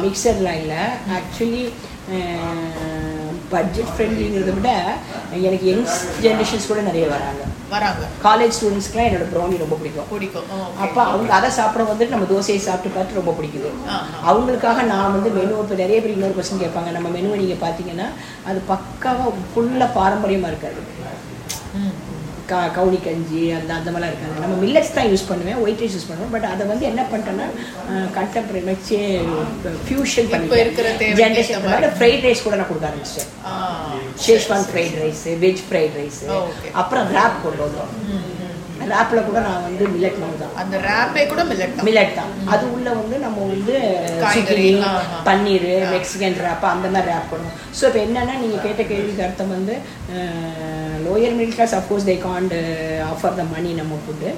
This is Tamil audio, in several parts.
மிக்சர்லாம் இல்லை ஆக்சுவலி பட்ஜெட் ஃப்ரெண்ட்லிங்கிறத விட எனக்கு யங்ஸ் ஜென்ரேஷன்ஸ் கூட நிறைய வராங்க வராங்க காலேஜ் ஸ்டூடெண்ட்ஸ்க்குலாம் என்னோட ப்ரௌனி ரொம்ப பிடிக்கும் பிடிக்கும் ஓ, okay. அப்போ அவங்க அதை சாப்பிட வந்துட்டு நம்ம தோசையை சாப்பிட்டு பார்த்து ரொம்ப பிடிக்குது ஆஹா. அவங்களுக்காக நான் வந்து மெனு இப்போ நிறைய பேர் இன்னொரு கொஸ்டின் கேட்பாங்க நம்ம மெனுவை நீங்கள் பார்த்தீங்கன்னா அது பக்காவாக ஃபுல்லாக பாரம்பரியமாக இருக்காது ம். கா கவுனி கஞ்சி அந்த அந்த மாதிரிலாம் இருக்காது நம்ம மில்லட்ஸ் தான் யூஸ் பண்ணுவேன் ஒயிட் ரைஸ் யூஸ் பண்ணுவேன் பட் அதை வந்து என்ன பண்ணிட்டேன்னா கண்டெம்பரரி வச்சு ஃபியூஷன் இப்ப பண்ணி இருக்கிற தேவைக்கு ஏத்த ஜென்ரேஷன் மாதிரி. ஃப்ரைட் ரைஸ் கூட நான் கொடுக்க ஆரம்பிச்சிட்டேன் ஆ. Schezwan fried rice veg fried rice Oh, okay. அப்புறம் ரேப் கொண்டு வந்தோம் ம், ம். ரேப்பில் கூட நான் வந்து மில்லட் மாவு தான் அந்த ரேப்பே கூட மில்லட் தான் மில்லட் தான் அது உள்ள வந்து நம்ம வந்து காய்கறி, zucchini, ஆஹா. பன்னீர் மெக்சிகன் ரேப் அந்த மாதிரி ரேப் பண்ணுவோம் ஸோ இப்போ என்னன்னா நீங்கள் கேட்ட கேள்விக்கு அர்த்தம் வந்து lower middle class of course they can't offer the money நம்ம ஃபுட்டு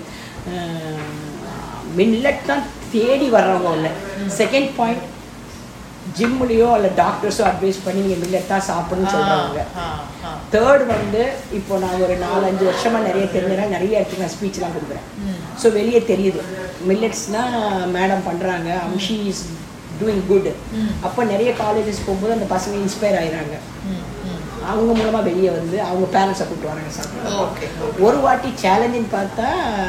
மில்லட் தான் தேடி வர்றவங்க ஒன்று செகண்ட் பாயிண்ட் ஜிம்லேயோ அல்ல டாக்டர்ஸோ அட்வைஸ் பண்ணி நீங்கள் மில்லட் தான் சாப்பிடணும்னு சொல்கிறவங்க ஆ, ஆ. தேர்ட் வந்து இப்போ நான் ஒரு நாலஞ்சு வருஷமாக நிறைய தெரிஞ்சேன் நிறைய இடத்துக்கு நான் ஸ்பீச்லாம் கொடுக்குறேன் ம். ஸோ வெளியே தெரியுது மில்லட்ஸ்னால் மேடம் பண்ணுறாங்க ஷீ இஸ் டூயிங் குட் ம். அப்போ நிறைய காலேஜஸ் போகும்போது அந்த பசங்க இன்ஸ்பயர் ஆயிடுறாங்க ம், ம். அவங்க மூலமாக வெளியே வந்து அவங்க பேரண்ட்ஸை கூப்பிட்டு வராங்க சாப்பிட ஓகே ஒரு வாட்டி சேலஞ்சுன்னு பார்த்தா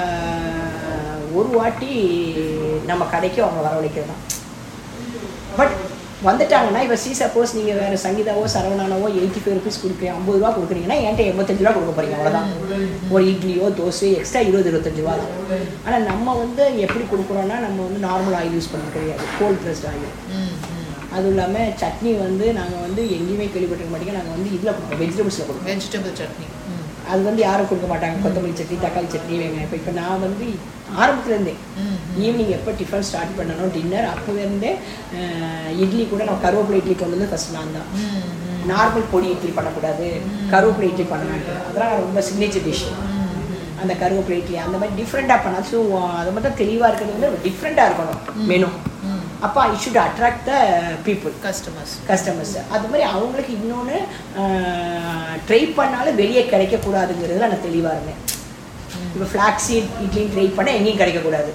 ஒரு வாட்டி நம்ம கடைக்கு அவங்க வரவழைக்கிறது தான் பட் வந்துட்டாங்கன்னா இப்போ சி சப்போஸ் நீங்கள் வேறு சங்கீதாவோ சரவணானவோ எயிட்டி ஃபைவ் ருபீஸ் கொடுக்குறீங்க ஐம்பது ரூபா கொடுக்குறீங்கன்னா என்கிட்ட எண்பத்தஞ்சு ரூபா கொடுக்க போறீங்க அவ்வளோதான் ஒரு இட்லியோ தோசையோ எக்ஸ்ட்ரா இருபது இருபத்தஞ்சு ரூபா தான் ஆனால் நம்ம வந்து எப்படி கொடுக்குறோன்னா நம்ம வந்து நார்மல் ஆயில் யூஸ் பண்ண கிடையாது கோல்ட் ப்ரெஸ்ட் ஆயில் ம், ம். அதுவும் இல்லாமல் சட்னி வந்து நாங்கள் வந்து எங்கேயுமே கேள்விப்பட்டிருக்க மாட்டேங்க நாங்கள் வந்து இதில் கொடுப்போம் வெஜிடபிள்ஸில் கொடுப்போம் வெஜிடபிள் சட்னி ம். அது வந்து யாரும் கொடுக்க மாட்டாங்க கொத்தமல்லி சட்னி தக்காளி சட்னி வெங்காயம் இப்போ இப்போ நான் வந்து ஆரம்பத்துலேருந்தே ம், ஈவினிங் எப்போ டிஃபன் ஸ்டார்ட் பண்ணணும் டின்னர் அப்போலேருந்தே இட்லி கூட நான் கருவேப்பிலை இட்லி கொண்டு வந்து ஃபஸ்ட் நான் தான் ம், ம். நார்மல் பொடி இட்லி பண்ணக்கூடாது கருவேப்பிலை இட்லி பண்ணணும் அதெல்லாம் ரொம்ப சிக்னேச்சர் டிஷ் ம், ம். அந்த கருவேப்பிலை இட்லி அந்த மாதிரி டிஃப்ரெண்ட்டாக பண்ணலாம் ஸோ அது மட்டும் தெளிவாக இருக்கிறது வந்து டிஃப்ரெண்ட்டாக இருக்கணும் மெனு ம். அப்போ I should attract the people customers customers அது மாதிரி அவங்களுக்கு இன்னொன்று ட்ரை பண்ணாலும் வெளியே கிடைக்கக்கூடாதுங்கிறதுல நான் தெளிவாக இருந்தேன் இப்போ ஃப்ளாக்ஸீட் இட்லி ட்ரை பண்ண எங்கேயும் கிடைக்கக்கூடாது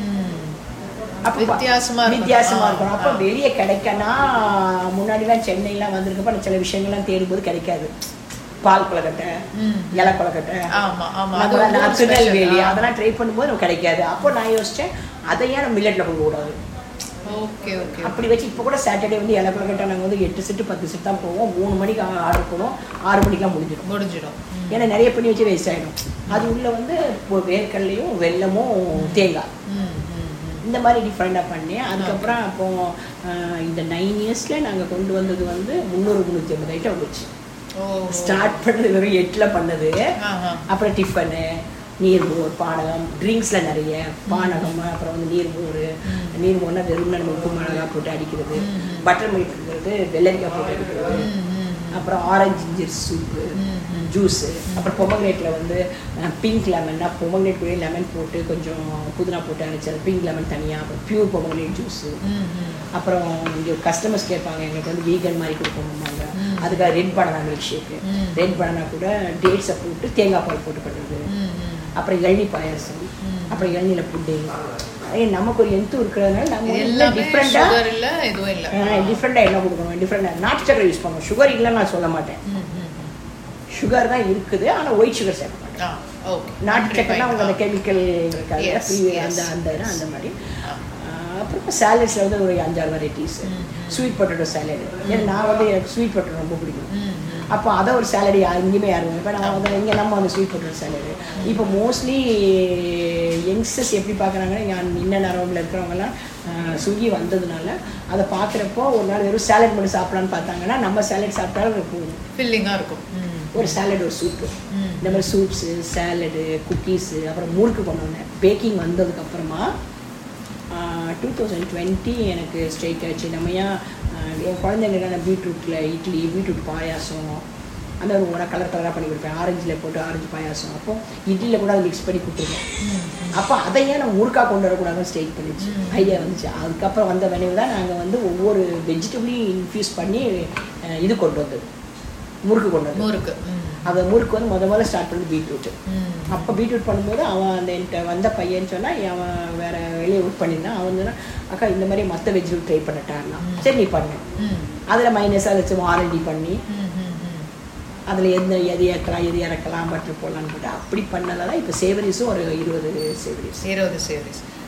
அப்போ ப- வித்தியாசமா இருக்கணும். வித்தியாசமா ஆ, இருக்கணும் அப்போ ஆ. வெளியே கிடைக்கனா முன்னாடிலாம் சென்னைலாம் வந்திருக்கப்ப நான் சில விஷயங்கள்லாம் தேடும்போது கிடைக்காது பால் கொலக்கட்டை ம். இலை கொலக்கட்டை ஆமா ஆமா அது அதெல்லாம் ஒரு நான் special. திருநெல்வேலி ஆ. அதெல்லாம் ட்ரை பண்ணும்போது நமக்கு கிடைக்காது அப்போ நான் யோசிச்சேன் அதை ஏன் நம்ம மில்லட்டில் கொண்டு கூடாது ஓகே ஓகே அப்படி வச்சு இப்போ கூட சாட்டர்டே வந்து இலை கொலக்கட்டை நாங்கள் வந்து எட்டு செட்டு பத்து செட் தான் போவோம் மூணு மணிக்கு ஆர்டர் பண்ணுவோம் ஆறு மணிக்கெலாம் முடிஞ்சிடும் முடிஞ்சிடும் ம். ஏன்னா நிறைய பண்ணி வச்சு வேஸ்ட் ஆகிடும் அது உள்ள வந்து இப்போ வேர்க்கடலையும் வெல்லமும் தேங்காய் ம், ம், ம். இந்த மாதிரி டிஃப்ரெண்ட்டாக பண்ணி அதுக்கப்புறம் அப்போ ஆஹ், இந்த நைன் இயர்ஸில் நாங்கள் கொண்டு வந்தது வந்து முந்நூறு முந்நூற்றி ஐம்பது ஐட்டம் வந்துச்சு ஓ ஸ்டார்ட் பண்ணது வெறும் எட்டில் பண்ணது ஆஹா. அப்புறம் டிஃபனு நீர்மோர் பானகம் ட்ரிங்க்ஸில் நிறைய பானகம் அப்புறம் வந்து நீர்மோர் நீர்மோர்னா வெறும்னா நம்ம உப்பு மிளகா போட்டு அடிக்கிறது பட்டர் மில்க் இருக்கிறது வெள்ளரிக்காய் போட்டு அடிக்கிறது ம், ம், அப்புறம் ஆரஞ்சு ஜிஞ்சர் சூப்பு ம், ம். ஜூஸு அப்புறம் பொமக்னேட்டில் வந்து பிங்க் லெமன்னா பொமக்னேட் கூட லெமன் போட்டு கொஞ்சம் புதினா போட்டு அரைச்சது பிங்க் லெமன் தனியாக அப்புறம் பியூர் பொமக்னேட் ஜூஸு ம், ம். அப்புறம் இங்கே கஸ்டமர்ஸ் கேட்பாங்க எங்களுக்கு வந்து வீகன் மாதிரி கொடுக்கணுமாங்க ம். அதுக்காக ரெட் பனானா மில்க் ஷேக்கு ம். ரெட் பனானா கூட டேட்ஸை போட்டு தேங்காய் பால் போட்டு பண்ணுறது ம், ம். அப்புறம் இளநீ பாயாசம் ம். அப்புறம் இளநீல புட்டிங் நமக்கு ஒரு எந்த இருக்கிறதுனால நம்ம இது வந்து எல்லாமே டிஃப்ரெண்ட்டாக sugar இல்ல எதுவும் இல்ல டிஃப்ரெண்ட்டாக என்ன கொடுக்கணும் டிஃப்ரெண்ட்டாக நாட்டு சக்கரை யூஸ் பண்ணுவோம் சுகர் இல்லைன்னு நான் சொல்ல மாட்டேன் ம், ம், ம். சுகர் தான் இருக்குது ஆனால் ஒயிட் சுகர் சேர்க்க மாட்டேன் ஆ, okay. நாட்டு சக்கரைனா அவங்க அந்த ஆ. கெமிக்கல் இருக்காது Yes, free- yes. அந்த அந்த இது, அந்த மாதிரி ஆ. ஆஹ் அப்புறம் சாலட்ஸில் வந்து ஒரு அஞ்சாறு வெரைட்டிஸ் ம், ம். ஸ்வீட் பொட்டேட்டோ சாலட் ஏன்னா நான் வந்து எனக்கு ஸ்வீட் பொட்டேட்டோ ரொம்ப பிடிக்கும் ம், ம். அப்போ அதை ஒரு சாலட் எங்கேயுமே யாரும் இப்போ நான் வந்து இங்கே நம்ம வந்து ஸ்வீட் பொட்டேட்டோ சாலட் இப்போ மோஸ்ட்லி யங்ஸ்டர்ஸ் எப்படி பார்க்குறாங்கன்னா நான் இன்ன நரம்பில் இருக்கிறவங்கலாம் ஸ்விக்கி வந்ததுனால அதை பார்க்குறப்போ ஒரு நாள் வெறும் சாலட் மட்டும் சாப்பிடலான்னு பார்த்தாங்கன்னா நம்ம சாலட் சாப்பிட்டாலும் அது போதும் Filling ஆ இருக்கும் ம். ஒரு சாலட் ஒரு சூப்பு ம். இந்த மாதிரி சூப்ஸு சாலடு குக்கீஸு அப்புறம் முறுக்கு கொண்டு வந்தேன் பேக்கிங் வந்ததுக்கப்புறமா டூ தௌசண்ட் டுவெண்ட்டி எனக்கு ஸ்ட்ரைக் ஆச்சு நம்ம ஏன் ஆஹ் என் குழந்தைங்களுக்கு நான் பீட்ரூட்டில் இட்லி பீட்ரூட் பாயாசம் அந்த ஒரு உன கலர் கலராக பண்ணி கொடுப்பேன் ஆரஞ்சில் போட்டு ஆரஞ்சு பாயாசம் அப்போ இட்லியில் கூட அதை மிக்ஸ் பண்ணி கொடுத்துருவேன் ம், ம். அப்போ அதை ஏன் நம்ம முறுக்கா கொண்டு வரக்கூடாதுன்னு ஸ்ட்ரைக் பண்ணிச்சு ம். ஐடியா வந்துச்சு அதுக்கப்புறம் வந்த வினைவு தான் நாங்கள் வந்து ஒவ்வொரு வெஜிடபிளையும் இன்ஃப்யூஸ் பண்ணி அஹ், இது கொண்டு வந்தது முறுக்கு கொண்டு வந்து முறுக்கு ம். அந்த முறுக்கு வந்து முத முதல்ல ஸ்டார்ட் பண்ணி பீட்ரூட் ம். அப்போ பீட்ரூட் பண்ணும்போது அவன் அந்த என்கிட்ட வந்த பையன் சொன்னால் அவன் வேற வெளியே ஒர்க் பண்ணியிருந்தான் அவன் சொன்னா அக்கா இந்த மாதிரி மற்ற வெஜிடபிள் ட்ரை பண்ணட்டான்னா சரி நீ பண்ணு ம். அதில் மைனஸாக வச்சு ஆர்என்டி பண்ணி ம். ம். ம். அதில் எந்த எது ஏற்கலாம் எது இறக்கலாம் பட்டர் போடலான்னு போட்டு அப்படி பண்ணதால இப்போ சேவரிஸும் ஒரு இருபது சேவரிஸ் இருபது சீரீஸ்